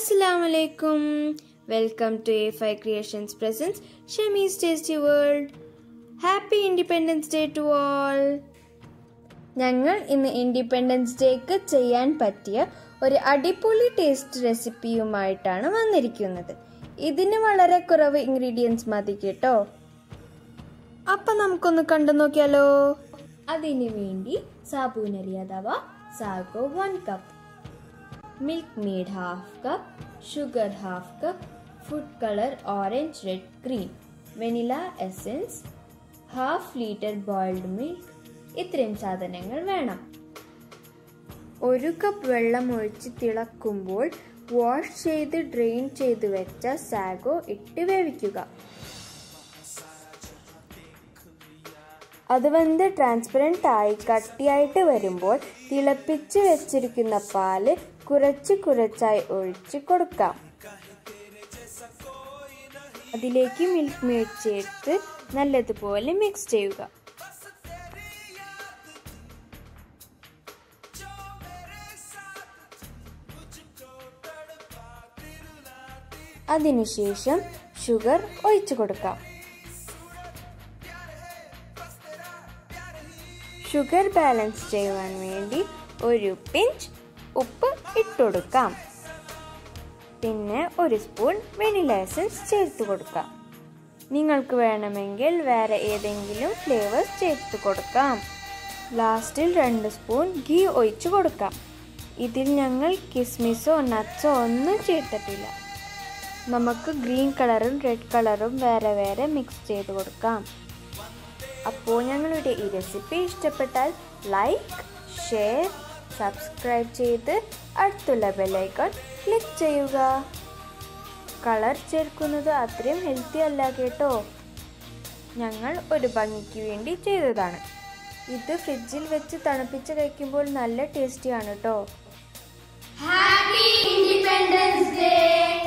അസ്സലാമലൈക്കും welcome to A fi creations presents Shamees tasty world happy independence day to all ഞങ്ങൾ ഇന്ന് independence ഡേക്ക് ചെയ്യാൻ പറ്റിയ ഒരു അടിപൊളി ടേസ്റ്റ് റെസിപ്പിയുമായിട്ടാണ് വന്നിരിക്കുന്നത് ഇതിന് വളരെ കുറവ് ഇൻഗ്രീഡിയൻസ് മതി കേട്ടോ അപ്പൊ നമുക്കൊന്ന് കണ്ടു നോക്കിയാലോ അതിനു വേണ്ടി സാബൂനരി അഥവാ sago one cup milkmaid half cup sugar half cup food colour orange red green vanilla essence half litre boiled milk ഇത്രയും സാധനങ്ങൾ വേണം ഒരു കപ്പ് വെള്ളം ഒഴിച്ച് തിളക്കുമ്പോൾ വാഷ് ചെയ്ത് ഡ്രെയിൻ ചെയ്ത് വെച്ച സാഗോ ഇട്ട് വേവിക്കുക അത് വെന്ത് ട്രാൻസ്പെറൻ്റ് ആയി കട്ടിയായിട്ട് വരുമ്പോൾ തിളപ്പിച്ച് വെച്ചിരിക്കുന്ന പാല് കുറച്ച് കുറച്ചായി ഒഴിച്ച് കൊടുക്കാം അതിലേക്ക് മിൽക്ക് മേഡ് ചേർത്ത് നല്ലതുപോലെ മിക്സ് ചെയ്യുക അതിനുശേഷം ഷുഗർ ഒഴിച്ചു കൊടുക്കാം ഷുഗർ ബാലൻസ് ചെയ്യുവാൻ വേണ്ടി ഒരു പിഞ്ച് ഉപ്പ് ഇട്ടുകൊടുക്കാം പിന്നെ ഒരു സ്പൂൺ വെനില എസൻസ് ചേർത്ത് കൊടുക്കാം നിങ്ങൾക്ക് വേണമെങ്കിൽ വേറെ ഏതെങ്കിലും ഫ്ലേവേഴ്സ് ചേർത്ത് കൊടുക്കാം ലാസ്റ്റിൽ രണ്ട് സ്പൂൺ ഗീ ഒഴിച്ചു കൊടുക്കാം ഇതിൽ ഞങ്ങൾ കിസ്മിസോ നട്ട്സോ ഒന്നും ചേർത്തിട്ടില്ല നമുക്ക് ഗ്രീൻ കളറും റെഡ് കളറും വേറെ വേറെ മിക്സ് ചെയ്ത് കൊടുക്കാം അപ്പോൾ ഞങ്ങളുടെ ഈ റെസിപ്പി ഇഷ്ടപ്പെട്ടാൽ ലൈക്ക് ഷെയർ സബ്സ്ക്രൈബ് ചെയ്ത് അടുത്തുള്ള ബെല്ലൈക്കൺ ക്ലിക്ക് ചെയ്യുക കളർ ചേർക്കുന്നത് അത്രയും ഹെൽത്തി അല്ല കേട്ടോ ഞങ്ങൾ ഒരു ഭംഗിക്ക് വേണ്ടി ചെയ്തതാണ് ഇത് ഫ്രിഡ്ജിൽ വെച്ച് തണുപ്പിച്ച് കഴിക്കുമ്പോൾ നല്ല ടേസ്റ്റിയാണ് കേട്ടോ Happy Independence Day!